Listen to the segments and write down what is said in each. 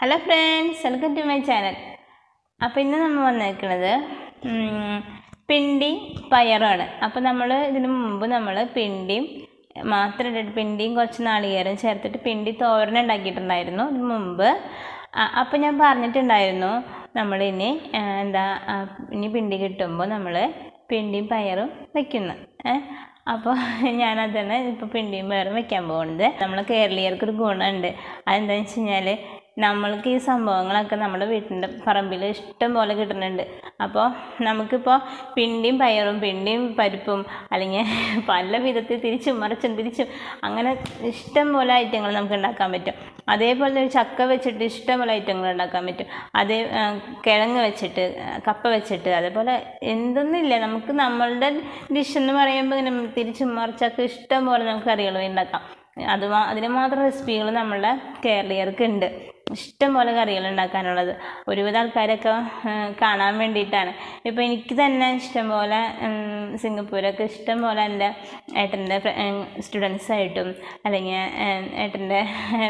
Hello friends welcome to my channel അപ്പോൾ ഇന്ന് നമ്മൾ വന്നേക്കുന്നത് ഉം, പിണ്ടി പയറാണ് അപ്പോൾ നമ്മൾ ഇതിന് മുമ്പ് നമ്മൾ പിണ്ടിയും മാത്രം ഇട്ടിട്ട് പിണ്ടിയും കുറച്ച് നാളികേരം ചേർത്തിട്ട് പിണ്ടി തോരൻ ഉണ്ടാക്കിയിട്ടുണ്ടായിരുന്നു ഇതിന് മുമ്പ് അപ്പോൾ ഞാൻ പറഞ്ഞിട്ടുണ്ടായിരുന്നു നമ്മളിനി ആ, എന്താ ആ, ഇനി പിണ്ടി കിട്ടുമ്പോൾ നമ്മൾ പിണ്ടിയും പയറും വയ്ക്കുന്നു ഏഹ് അപ്പോൾ ഞാനതാണ് ഇപ്പോൾ പിണ്ടിയും പയറും വെക്കാൻ പോകുന്നത് നമ്മൾ കേരളീയർക്ക് ഒരു ഗുണമുണ്ട് അതെന്താണെന്ന് വെച്ച് കഴിഞ്ഞാൽ നമ്മൾക്ക് ഈ സംഭവങ്ങളൊക്കെ നമ്മുടെ വീട്ടിൻ്റെ പറമ്പിൽ ഇഷ്ടം പോലെ കിട്ടുന്നുണ്ട് അപ്പോൾ നമുക്കിപ്പോൾ പിണ്ടിയും പയറും പിണ്ടിയും പരിപ്പും അല്ലെങ്കിൽ പല വിധത്തിൽ തിരിച്ചും മറിച്ചും തിരിച്ചും അങ്ങനെ ഇഷ്ടം പോലെ ഐറ്റങ്ങൾ നമുക്ക് ഉണ്ടാക്കാൻ പറ്റും അതേപോലെ ഒരു ചക്ക വെച്ചിട്ട് ഇഷ്ടം പോലെ ഐറ്റങ്ങൾ ഉണ്ടാക്കാൻ പറ്റും അതേ ആ, കിഴങ്ങ് വെച്ചിട്ട് ആ, കപ്പ വെച്ചിട്ട് അതേപോലെ എന്തൊന്നുമില്ല നമുക്ക് നമ്മളുടെ ഡിഷ് എന്ന് പറയുമ്പോൾ ഇങ്ങനെ തിരിച്ചും മറിച്ചൊക്കെ ഇഷ്ടം പോലെ നമുക്ക് കറികൾ ഉണ്ടാക്കാം അത് മാ- അതിന് മാത്രം റെസിപ്പികൾ നമ്മളുടെ കേരളീയർക്ക് ഉണ്ട് ഇഷ്ടം പോലെ കറികൾ ഉണ്ടാക്കാനുള്ളത് ഒരുവിധ ആൾക്കാരൊക്കെ ആ, കാണാൻ വേണ്ടിയിട്ടാണ് ഇപ്പോൾ എനിക്ക് തന്നെ ഇഷ്ടം പോലെ ഉം, സിംഗപ്പൂരൊക്കെ ഇഷ്ടം പോലെ എൻ്റെ ഏട്ടൻ്റെ സ്റ്റുഡൻസ് ആയിട്ടും അല്ലെങ്കിൽ ഏട്ടൻ്റെ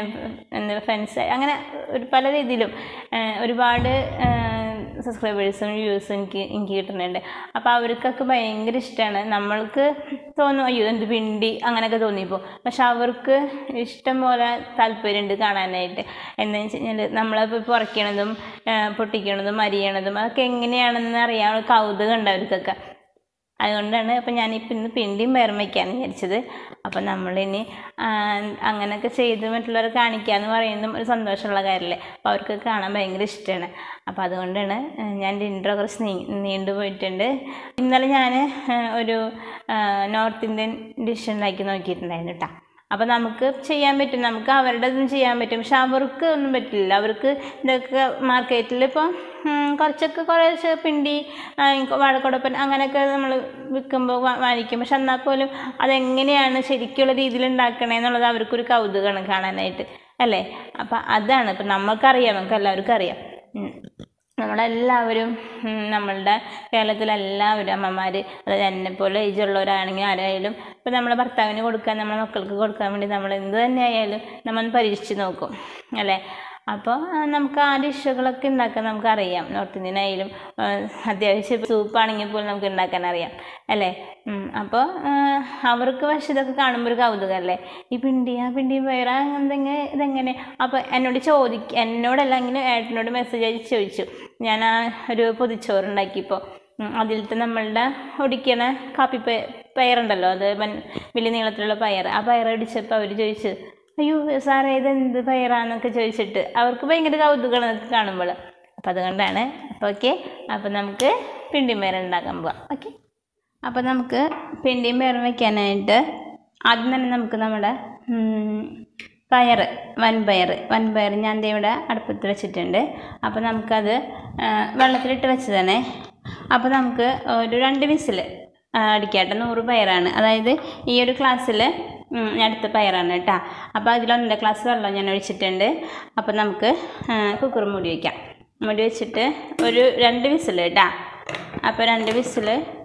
എന്താ ഫ്രണ്ട്സ് അങ്ങനെ ഒരു പല രീതിയിലും ആ, ഒരുപാട് സബ്സ്ക്രൈബേഴ്സും വ്യൂസും എനിക്ക് എനിക്ക് കിട്ടുന്നുണ്ട് അപ്പോൾ അവർക്കൊക്കെ ഭയങ്കര ഇഷ്ടമാണ് നമ്മൾക്ക് തോന്നും അയ്യോ എന്ത് പിണ്ടി അങ്ങനെയൊക്കെ തോന്നിപ്പോൾ പക്ഷെ അവർക്ക് ഇഷ്ടം പോലെ താല്പര്യമുണ്ട് കാണാനായിട്ട് എന്താണെന്ന് വെച്ച് കഴിഞ്ഞാൽ നമ്മളിപ്പോൾ പുറയ്ക്കണതും പൊട്ടിക്കണതും അരിയണതും അതൊക്കെ എങ്ങനെയാണെന്ന് അറിയാൻ കൗതുകം ഉണ്ട് അവർക്കൊക്കെ അതുകൊണ്ടാണ് അപ്പം ഞാനിപ്പോൾ ഇന്ന് പിണ്ടിയും പയറും വയ്ക്കാമെന്ന് വിചാരിച്ചത് അപ്പം നമ്മളിനി ആ, അങ്ങനെയൊക്കെ ചെയ്ത് മറ്റുള്ളവരെ കാണിക്കുക എന്ന് പറയുന്നതും ഒരു സന്തോഷമുള്ള കാര്യമല്ലേ അപ്പോൾ അവർക്ക് കാണാൻ ഭയങ്കര ഇഷ്ടമാണ് അപ്പോൾ അതുകൊണ്ടാണ് ഞാൻ എൻ്റെ ഇൻട്രോ കുറച്ച് നീ നീണ്ടു പോയിട്ടുണ്ട് ഇന്നലെ ഞാൻ ഒരു നോർത്ത് ഇന്ത്യൻ ഡിഷ് ഉണ്ടാക്കി നോക്കിയിട്ടുണ്ടായിരുന്നു കേട്ടോ അപ്പോൾ നമുക്ക് ചെയ്യാൻ പറ്റും നമുക്ക് അവരുടേതും ചെയ്യാൻ പറ്റും പക്ഷെ അവർക്ക് ഒന്നും പറ്റില്ല അവർക്ക് ഇതൊക്കെ മാർക്കറ്റിൽ ഇപ്പം ഉം, കുറച്ചൊക്കെ കുറേശ്ശെ പിണ്ടി ആ, വാഴക്കുടപ്പൻ അങ്ങനെയൊക്കെ നമ്മൾ വിൽക്കുമ്പോൾ വാങ്ങിക്കും പക്ഷെ എന്നാൽ പോലും അതെങ്ങനെയാണ് ശരിക്കുള്ള രീതിയിൽ ഉണ്ടാക്കണേ എന്നുള്ളത് അവർക്കൊരു കൗതുകമാണ് കാണാനായിട്ട് അല്ലേ അപ്പം അതാണ് ഇപ്പം നമ്മൾക്കറിയാം നമുക്ക് എല്ലാവർക്കും അറിയാം ഉം. നമ്മളെല്ലാവരും ഉം, നമ്മളുടെ കേരളത്തിലെല്ലാവരും അമ്മമാർ അതായത് എന്നെപ്പോലെ ഏജുള്ളവരാണെങ്കിൽ ആരായാലും ഇപ്പം നമ്മളെ ഭർത്താവിന് കൊടുക്കാൻ നമ്മളെ മക്കൾക്ക് കൊടുക്കാൻ വേണ്ടി നമ്മൾ എന്ത് തന്നെ ആയാലും നമ്മൾ ഒന്ന് പരീക്ഷിച്ച് നോക്കും അല്ലേ അപ്പോൾ ആ, നമുക്ക് ആ ഡിഷുകളൊക്കെ ഉണ്ടാക്കാൻ നമുക്കറിയാം നോർത്ത് ഇന്ത്യൻ ആയാലും ആ, അത്യാവശ്യം സൂപ്പാണെങ്കിൽ പോലും നമുക്ക് ഉണ്ടാക്കാൻ അറിയാം അല്ലേ ഉം, അപ്പോൾ ആ, അവർക്ക് പക്ഷെ ഇതൊക്കെ കാണുമ്പോൾ ഒരു കൗതുകമല്ലേ ഈ പിണ്ടി ആ പിണ്ടി വേറെ എന്തെങ്ങനെ ഇതെങ്ങനെ അപ്പോൾ എന്നോട് ചോദിക്ക എന്നോടല്ല ഇങ്ങനെ ഏട്ടനോട് മെസ്സേജ് അയച്ച് ചോദിച്ചു ഞാൻ ആ ഒരു പൊതിച്ചോറുണ്ടാക്കിയപ്പോൾ അതിലത്തെ നമ്മളുടെ ഒടിക്കണ കാപ്പി പയ പയറുണ്ടല്ലോ അത് വൻ- വലിയ നീളത്തിലുള്ള പയർ ആ പയർ ഒടിച്ചപ്പോൾ അവർ ചോദിച്ചു അയ്യോ സാറേ ഇതെന്ത് പയറാന്നൊക്കെ ചോദിച്ചിട്ട് അവർക്ക് ഭയങ്കര കൗതുകമാണ് ഇതൊക്കെ കാണുമ്പോൾ അപ്പോൾ അതുകൊണ്ടാണ് അപ്പോൾ ഓക്കെ അപ്പോൾ നമുക്ക് പിണ്ടിയും പയർ ഉണ്ടാക്കാൻ പോവാം ഓക്കെ അപ്പോൾ നമുക്ക് പിണ്ടിയും പയറും വെക്കാനായിട്ട് ആദ്യം തന്നെ നമുക്ക് നമ്മുടെ ഉം, പയർ വൻപയർ വൻപയർ ഞാൻ ദേ ഇവിടെ അടുപ്പത്ത് വെച്ചിട്ടുണ്ട് അപ്പോൾ നമുക്കത് ആ, വെള്ളത്തിലിട്ട് വെച്ചതാണേ അപ്പോൾ നമുക്ക് ഒരു രണ്ട് വിസിൽ അടിക്കാട്ടെ നൂറ് പയറാണ് അതായത് ഈ ഒരു ക്ലാസ്സിൽ ഞാൻ എടുത്ത പയറാണ് കേട്ടോ അപ്പോൾ അതിൽ ഒന്നര ഗ്ലാസ് വെള്ളം ഞാൻ ഒഴിച്ചിട്ടുണ്ട് അപ്പോൾ നമുക്ക് കുക്കർ മൂടി വയ്ക്കാം മൂടി വെച്ചിട്ട് ഒരു രണ്ട് വിസിൽ കേട്ടോ അപ്പോൾ രണ്ട് വിസിൽ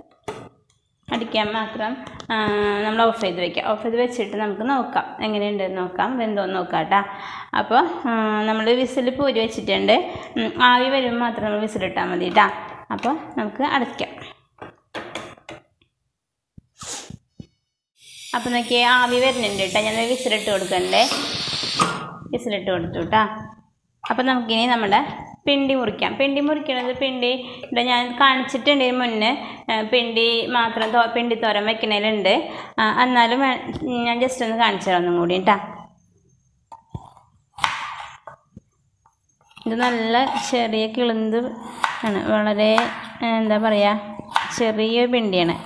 അടിക്കാൻ മാത്രം ആ, നമ്മൾ ഓഫ് ചെയ്ത് വെക്കാം ഓഫ് ചെയ്ത് വെച്ചിട്ട് നമുക്ക് നോക്കാം എങ്ങനെയുണ്ടെന്ന് നോക്കാം വെന്തോന്ന് നോക്കാം കേട്ടോ അപ്പോൾ നമ്മൾ വിസിൽ പൂരി വെച്ചിട്ടുണ്ട് ഉം, ആവി വരുമ്പോൾ മാത്രം നമ്മൾ വിസിലിട്ടാൽ മതി കേട്ടോ അപ്പോൾ നമുക്ക് അടയ്ക്കാം അപ്പോൾ നോക്കിയേ ആവി വരുന്നുണ്ട് കേട്ടോ ഞാൻ വിസിലിട്ട് കൊടുക്കണ്ടേ വിസിലിട്ട് കൊടുത്തു കേട്ടോ അപ്പോൾ നമുക്കിനി നമ്മുടെ പിണ്ടി മുറിക്കാം പിണ്ടി മുറിക്കണത് പിണ്ടി ഇവിടെ ഞാൻ കാണിച്ചിട്ടുണ്ട് ഇതിന് മുന്നേ ആ, പിണ്ടി മാത്രം തോ പിണ്ടി തോരൻ വെക്കണേലുണ്ട് ആ, എന്നാലും വേ- ഞാൻ ജസ്റ്റ് ഒന്ന് കാണിച്ചു തരാം ഒന്നും കൂടി കേട്ടോ ഇത് നല്ല ചെറിയ കിളുന്ത് ആണ് വളരെ ആ, എന്താ പറയുക ചെറിയ പിണ്ടിയാണ്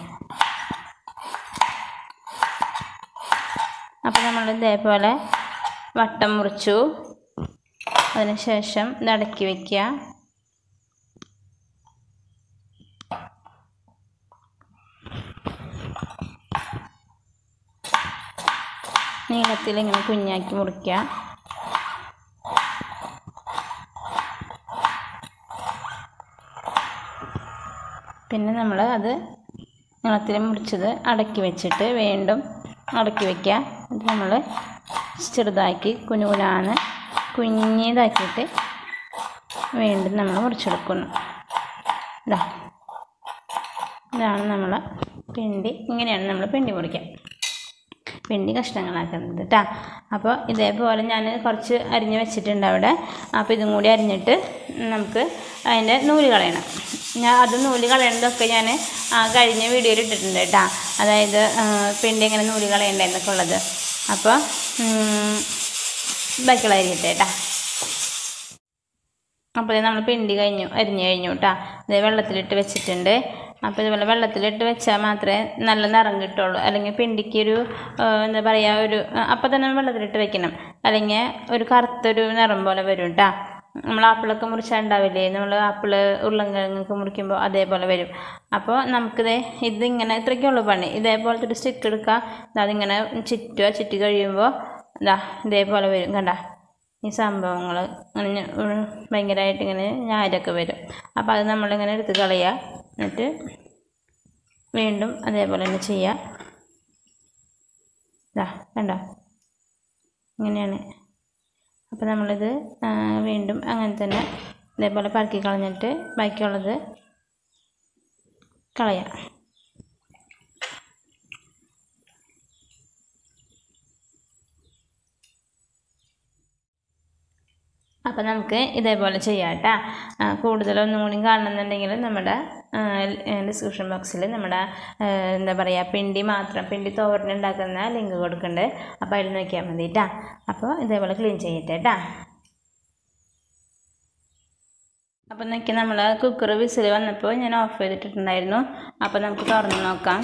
അപ്പോൾ നമ്മൾ ഇതേപോലെ വട്ടം മുറിച്ചു അതിനുശേഷം ഇത് അടക്കി വയ്ക്കുക നീളത്തിൽ ഇങ്ങനെ കുഞ്ഞാക്കി മുറിക്കുക പിന്നെ നമ്മൾ അത് നീളത്തിൽ മുറിച്ചത് അടക്കി വെച്ചിട്ട് വീണ്ടും അടക്കി വയ്ക്കുക ഇത് നമ്മൾ ചെറുതാക്കി കുനുകുനാന്ന് കുഞ്ഞിതാക്കിയിട്ട് വീണ്ടും നമ്മൾ മുറിച്ചെടുക്കുന്നു ഇതാ ഇതാണ് നമ്മൾ പിണ്ടി ഇങ്ങനെയാണ് നമ്മൾ പിണ്ടി മുറിക്കുക പിണ്ടി കഷ്ണങ്ങളാക്കുന്നത് കേട്ടോ അപ്പോൾ ഇതേപോലെ ഞാൻ കുറച്ച് അരിഞ്ഞ് വെച്ചിട്ടുണ്ട് അവിടെ അപ്പോൾ ഇതും കൂടി അരിഞ്ഞിട്ട് നമുക്ക് അതിൻ്റെ നൂല് കളയണം ഞാൻ അത് നൂല് കളയണതൊക്കെ ഞാൻ ആ കഴിഞ്ഞ വീഡിയോയിൽ ഇട്ടിട്ടുണ്ട് കേട്ടോ അതായത് ആ, പിണ്ടി എങ്ങനെ നൂല് കളയണ്ടെന്നൊക്കെ ഉള്ളത് അപ്പോൾ ഉം, ബാക്കിയുള്ള അരിയട്ടെ കേട്ടോ അപ്പോൾ ഇത് നമ്മൾ പിണ്ടി കഴിഞ്ഞു അരിഞ്ഞു കഴിഞ്ഞു കേട്ടോ ഇത് വെള്ളത്തിലിട്ട് വെച്ചിട്ടുണ്ട് അപ്പോൾ ഇതുപോലെ വെള്ളത്തിലിട്ട് വെച്ചാൽ മാത്രമേ നല്ല നിറം കിട്ടുള്ളൂ അല്ലെങ്കിൽ പിണ്ടിക്കൊരു ആ, എന്താ പറയുക ഒരു അപ്പോൾ തന്നെ വെള്ളത്തിലിട്ട് വെക്കണം അല്ലെങ്കിൽ ഒരു കറുത്തൊരു നിറം പോലെ വരും കേട്ടോ നമ്മൾ ആപ്പിളൊക്കെ മുറിച്ചാൽ ഉണ്ടാവില്ലേ നമ്മൾ ആപ്പിള് ഉരുളൻകിഴങ്ങൊക്കെ മുറിക്കുമ്പോൾ അതേപോലെ വരും അപ്പോൾ നമുക്കിത് ഇതിങ്ങനെ ഇത്രയ്ക്കുള്ളൂ പണി ഇതേപോലത്തെ ഒരു സ്റ്റിക്ക് എടുക്കുക ദാ അതിങ്ങനെ ചുറ്റുക ചുറ്റി കഴിയുമ്പോൾ ഇതാ ഇതേപോലെ വരും കണ്ട ഈ സംഭവങ്ങൾ ഇങ്ങനെ ഉം ഭയങ്കരമായിട്ട് ഇങ്ങനെ ഞാരൊക്കെ വരും അപ്പോൾ അത് നമ്മളിങ്ങനെ എടുത്ത് കളയുക എന്നിട്ട് വീണ്ടും അതേപോലെ തന്നെ ചെയ്യുക ഇതാ കണ്ടോ ഇങ്ങനെയാണ് അപ്പോൾ നമ്മളിത് ആ, വീണ്ടും അങ്ങനെ തന്നെ ഇതേപോലെ പറക്കി കളഞ്ഞിട്ട് ബാക്കിയുള്ളത് കളയാം അപ്പോൾ നമുക്ക് ഇതേപോലെ ചെയ്യാം കേട്ടോ കൂടുതലൊന്നും കൂടി കാണണമെന്നുണ്ടെങ്കിൽ നമ്മുടെ ഡിസ്ക്രിപ്ഷൻ ബോക്സിൽ നമ്മുടെ ആ, എന്താ പറയുക പിണ്ടി മാത്രം പിണ്ടി തോരൻ ഉണ്ടാക്കുന്ന ലിങ്ക് കൊടുക്കുന്നുണ്ട് അപ്പോൾ അതിൽ നോക്കിയാൽ മതി കേട്ടോ അപ്പോൾ ഇതേപോലെ ക്ലീൻ ചെയ്യട്ടെ കേട്ടോ അപ്പോൾ നോക്കി നമ്മൾ കുക്കർ വിസിൽ വന്നപ്പോൾ ഞാൻ ഓഫ് ചെയ്തിട്ടുണ്ടായിരുന്നു അപ്പോൾ നമുക്ക് തുറന്ന് നോക്കാം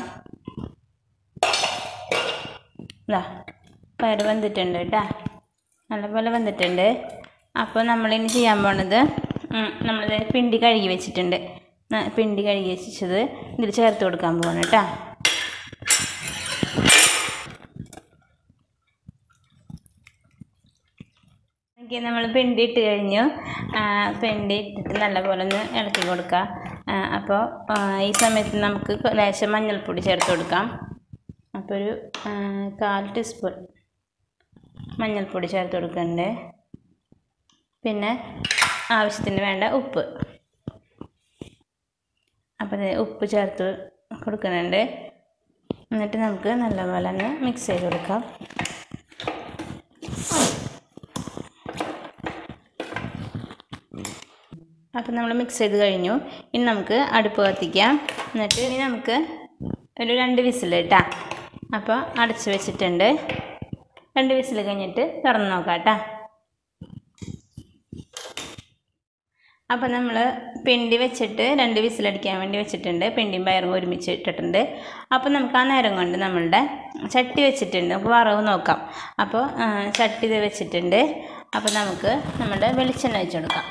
ഇതാ പയർ വെന്തിട്ടുണ്ട് കേട്ടോ നല്ലപോലെ വെന്തിട്ടുണ്ട് അപ്പോൾ നമ്മളിനി ചെയ്യാൻ പോണത് ഉം, നമ്മളിത് പിണ്ടി കഴുകി വെച്ചിട്ടുണ്ട് ന- പിണ്ടി കഴുകി വെച്ചത് ഇതിൽ ചേർത്ത് കൊടുക്കാൻ പോകണം കേട്ടോ ഓക്കെ നമ്മൾ പിണ്ടി ഇട്ട് കഴിഞ്ഞു ആ, പിണ്ടി ഇട്ടിട്ട് നല്ലപോലെ ഒന്ന് ഇളക്കി കൊടുക്കുക ആ, അപ്പോൾ ആ, ഈ സമയത്ത് നമുക്ക് ലേശം മഞ്ഞൾപ്പൊടി ചേർത്ത് കൊടുക്കാം അപ്പോൾ ഒരു ആ, കാൽ ടീസ്പൂൺ മഞ്ഞൾപ്പൊടി ചേർത്ത് കൊടുക്കുന്നുണ്ട് പിന്നെ ആവശ്യത്തിന് വേണ്ട ഉപ്പ് അപ്പോൾ ദേ ഉപ്പ് ചേർത്ത് കൊടുക്കുന്നുണ്ട് എന്നിട്ട് നമുക്ക് നല്ലപോലെ ഒന്ന് മിക്സ് ചെയ്ത് കൊടുക്കാം അപ്പോൾ നമ്മൾ മിക്സ് ചെയ്ത് കഴിഞ്ഞു ഇനി നമുക്ക് അടുപ്പ് കത്തിക്കാം എന്നിട്ട് ഇനി നമുക്ക് ഒരു രണ്ട് വിസിൽ കേട്ടാ അപ്പോൾ അടച്ച് വെച്ചിട്ടുണ്ട് രണ്ട് വിസിൽ കഴിഞ്ഞിട്ട് തുറന്ന് നോക്കാം കേട്ടോ അപ്പോൾ നമ്മൾ പിണ്ടി വെച്ചിട്ട് രണ്ട് വിസിലടിക്കാൻ വേണ്ടി വെച്ചിട്ടുണ്ട് പിണ്ടിയും പയറും ഒരുമിച്ച് ഇട്ടിട്ടുണ്ട് അപ്പോൾ നമുക്ക് ആ നേരം കൊണ്ട് നമ്മളുടെ ചട്ടി വെച്ചിട്ടുണ്ട് നമുക്ക് വറവ് നോക്കാം അപ്പോൾ ആ, ചട്ടി ഇത് വെച്ചിട്ടുണ്ട് അപ്പോൾ നമുക്ക് നമ്മുടെ വെളിച്ചെണ്ണ വെച്ച് കൊടുക്കാം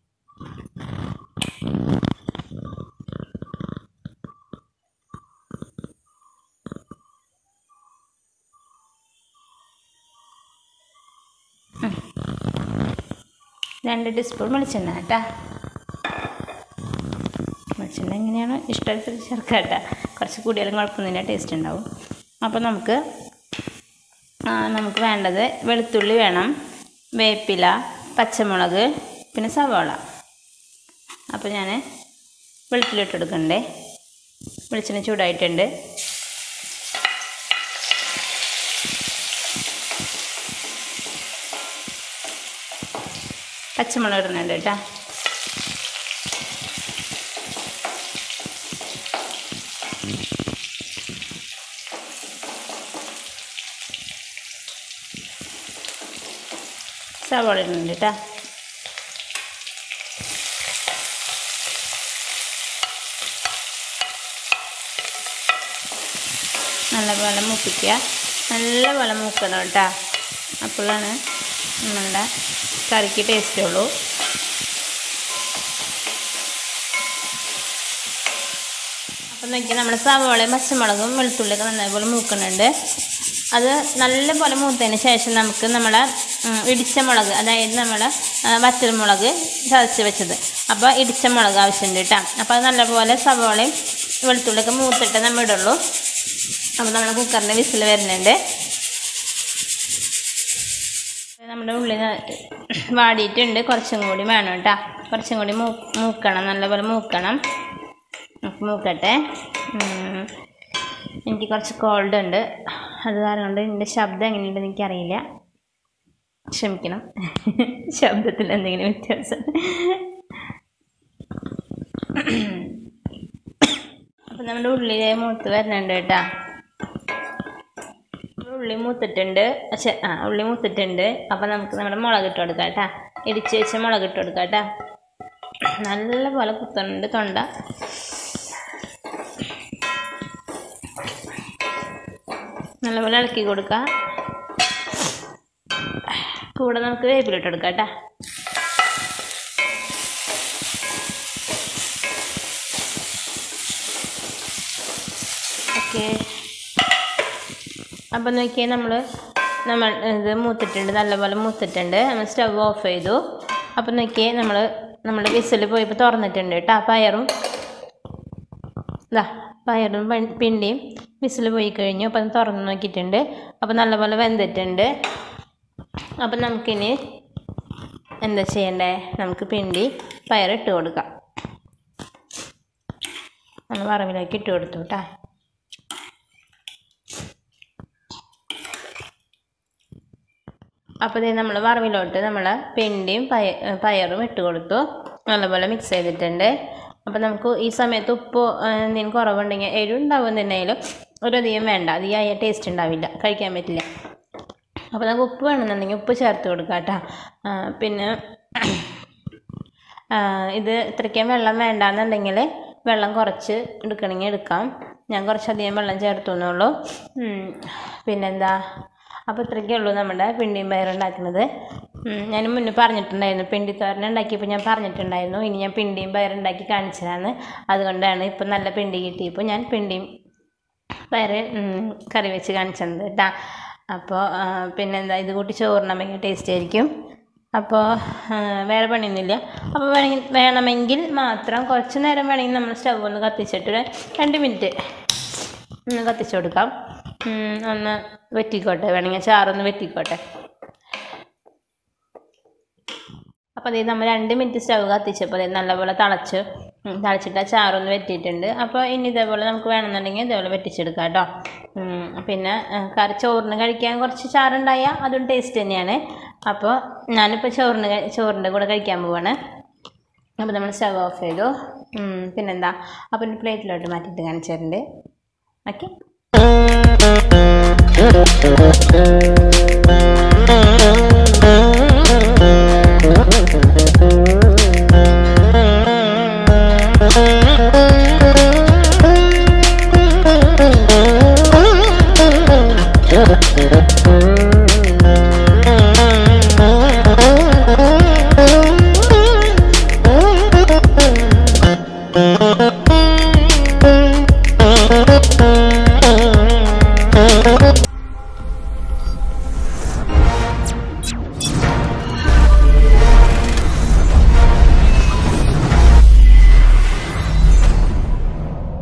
രണ്ട് ടീസ്പൂൺ വെളിച്ചെണ്ണ കേട്ടോ വെളിച്ചെണ്ണ എങ്ങനെയാണ് ഇഷ്ടമനുസരിച്ച് ചേർക്കുക കേട്ടോ കുറച്ച് കൂടിയാലും കുഴപ്പമൊന്നുമില്ല ടേസ്റ്റ് ഉണ്ടാവും അപ്പോൾ നമുക്ക് ആ, നമുക്ക് വേണ്ടത് വെളുത്തുള്ളി വേണം വേപ്പില പച്ചമുളക് പിന്നെ സവാള അപ്പോൾ ഞാൻ വെളുത്തുള്ളി ഇട്ടെടുക്കണ്ടേ വെളിച്ചെണ്ണ ചൂടായിട്ടുണ്ട് പച്ചമുളക് ഇടുന്നുണ്ട് കേട്ടോ സവാള ഇടുന്നുണ്ട് കേട്ടോ നല്ലപോലെ മൂപ്പിക്കുക നല്ലപോലെ മൂക്കണം കേട്ടോ അപ്പോഴാണ് നമ്മളുടെ കറിക്ക് ടേസ്റ്റ് ഉള്ളൂ അപ്പം നോക്കിയാൽ നമ്മൾ സവാളയും പച്ചമുളകും വെളുത്തുള്ളിയൊക്കെ നല്ലപോലെ മൂക്കുന്നുണ്ട് അത് നല്ലപോലെ മൂത്തതിന് ശേഷം നമുക്ക് നമ്മുടെ ഉം, ഇടിച്ച മുളക് അതായത് നമ്മൾ വറ്റൽമുളക് ചതച്ച് വെച്ചത് അപ്പോൾ ഇടിച്ച മുളക് ആവശ്യമുണ്ട് കേട്ടോ അപ്പോൾ അത് നല്ലപോലെ സവാളയും വെളുത്തുള്ളിയൊക്കെ മൂത്തിട്ട് നമ്മൾ ഇടുള്ളൂ അപ്പോൾ നമ്മുടെ കുക്കറിൻ്റെ വിസിൽ വരുന്നുണ്ട് നമ്മുടെ ഉള്ളി ന- വാടിയിട്ടുണ്ട് കുറച്ചും കൂടി വേണം കേട്ടോ കുറച്ചും കൂടി മൂ മൂക്കണം നല്ലപോലെ മൂക്കണം നമുക്ക് മൂക്കട്ടെ ഉം. എനിക്ക് കുറച്ച് കോൾഡ് ഉണ്ട് അത് കാരണം കൊണ്ട് എൻ്റെ ശബ്ദം എങ്ങനെയുണ്ടെന്ന് എനിക്കറിയില്ല ക്ഷമിക്കണം ശബ്ദത്തിൽ എന്തെങ്കിലും വ്യത്യാസം അപ്പം നമ്മുടെ ഉള്ളിലെ മൂത്ത് വരുന്നുണ്ട് കേട്ടോ ഉള്ളി മൂത്തിട്ടുണ്ട് പക്ഷെ ആ ഉള്ളി മൂത്തിട്ടുണ്ട് അപ്പം നമുക്ക് നമ്മുടെ മുളക് ഇട്ട് കൊടുക്കാം കേട്ടോ ഇടിച്ച് വെച്ച മുളക് ഇട്ട് കൊടുക്കാം കേട്ടോ നല്ല പോലെ കുത്തുന്നുണ്ട് തൊണ്ട നല്ലപോലെ ഇളക്കി കൊടുക്കാം കൂടെ നമുക്ക് വേപ്പിലിട്ട് കൊടുക്കാം കേട്ടോ ഓക്കെ അപ്പം നോക്കിയാൽ നമ്മൾ നമ്മൾ ഇത് മൂത്തിട്ടുണ്ട് നല്ലപോലെ മൂത്തിട്ടുണ്ട് നമ്മൾ സ്റ്റവ് ഓഫ് ചെയ്തു അപ്പം നോക്കിയാൽ നമ്മൾ നമ്മൾ വിസിൽ പോയപ്പോൾ തുറന്നിട്ടുണ്ട് കേട്ടോ പയറും ഇതാ പയറും പൺ- പിണ്ടിയും വിസിൽ പോയി കഴിഞ്ഞു അപ്പം അത് തുറന്ന് നോക്കിയിട്ടുണ്ട് അപ്പം നല്ലപോലെ വെന്തിട്ടുണ്ട് അപ്പം നമുക്കിനി എന്താ ചെയ്യണ്ടേ നമുക്ക് പിണ്ടി പയർ ഇട്ട് കൊടുക്കാം നമ്മൾ വറവിലേക്ക് ഇട്ട് കൊടുത്തു കേട്ടോ അപ്പോൾ ഇതേ നമ്മൾ വറവിലോട്ട് നമ്മൾ പിണ്ടിയും പയ പയറും ഇട്ട് കൊടുത്തു നല്ലപോലെ മിക്സ് ചെയ്തിട്ടുണ്ട് അപ്പോൾ നമുക്ക് ഈ സമയത്ത് ഉപ്പ് ആ, എന്തെങ്കിലും കുറവുണ്ടെങ്കിൽ എരിവ് ഉണ്ടാവുന്നുണ്ടെങ്കിലും ഒരധികം വേണ്ട അധികമായ ടേസ്റ്റ് ഉണ്ടാവില്ല കഴിക്കാൻ പറ്റില്ല അപ്പോൾ നമുക്ക് ഉപ്പ് വേണമെന്നുണ്ടെങ്കിൽ ഉപ്പ് ചേർത്ത് കൊടുക്കാം കേട്ടോ ആ, പിന്നെ ആ, ഇത് ഇത്രയ്ക്കും വെള്ളം വേണ്ടാന്നുണ്ടെങ്കിൽ വെള്ളം കുറച്ച് എടുക്കണമെങ്കിൽ എടുക്കാം ഞാൻ കുറച്ചധികം വെള്ളം ചേർത്തു എന്നുള്ളൂ ഉം, പിന്നെന്താ അപ്പോൾ ഇത്രയ്ക്കേ ഉള്ളൂ നമ്മുടെ പിണ്ടിയും പയറുണ്ടാക്കുന്നത് ഉം, ഞാൻ മുന്നേ പറഞ്ഞിട്ടുണ്ടായിരുന്നു പിണ്ടി തോരൻ ഉണ്ടാക്കിയപ്പോൾ ഞാൻ പറഞ്ഞിട്ടുണ്ടായിരുന്നു ഇനി ഞാൻ പിണ്ടിയും പയറുണ്ടാക്കി കാണിച്ചതാണ് അതുകൊണ്ടാണ് ഇപ്പം നല്ല പിണ്ടി കിട്ടിയപ്പോൾ ഞാൻ പിണ്ടിയും പയർ ഉം, കറി വെച്ച് കാണിച്ചത് കേട്ടാ അപ്പോൾ ആ, പിന്നെന്താ ഇത് കൂട്ടി ചോറിന് ഭയങ്കര ടേസ്റ്റ് ആയിരിക്കും അപ്പോൾ ആ, വേറെ പണിയൊന്നുമില്ല അപ്പോൾ വേണമെങ്കിൽ വേണമെങ്കിൽ മാത്രം കുറച്ച് നേരം വേണമെങ്കിൽ നമ്മൾ സ്റ്റവ് ഒന്ന് കത്തിച്ചിട്ട് ഒരു രണ്ട് മിനിറ്റ് ഒന്ന് കത്തിച്ച് കൊടുക്കാം ഉം, ഒന്ന് വെറ്റിക്കോട്ടെ വേണമെങ്കിൽ ചാറൊന്ന് വെറ്റിക്കോട്ടെ അപ്പോൾ അതേ നമ്മൾ രണ്ട് മിനിറ്റ് സ്റ്റവ് കത്തിച്ചപ്പോൾ അതേ നല്ലപോലെ തിളച്ച് ഉം, തിളച്ചിട്ട് ആ ചാറൊന്ന് വെറ്റിയിട്ടുണ്ട് അപ്പോൾ ഇനി ഇതേപോലെ നമുക്ക് വേണമെന്നുണ്ടെങ്കിൽ ഇതേപോലെ വെറ്റിച്ചെടുക്കാം കേട്ടോ ഉം, പിന്നെ ആ, കറി ചോറിന് കഴിക്കാൻ കുറച്ച് ചാറുണ്ടായാൽ അതും ടേസ്റ്റ് തന്നെയാണ് അപ്പോൾ ഞാനിപ്പോൾ ചോറിന് കഴി- ചോറിൻ്റെ കൂടെ കഴിക്കാൻ പോവാണ് അപ്പോൾ നമ്മൾ സ്റ്റവ് ഓഫ് ചെയ്തു ഉം, പിന്നെന്താ അപ്പോൾ ഇനി പ്ലേറ്റിലോട്ട് മാറ്റിയിട്ട് കാണിച്ചു തരുന്നുണ്ട് ഓക്കെ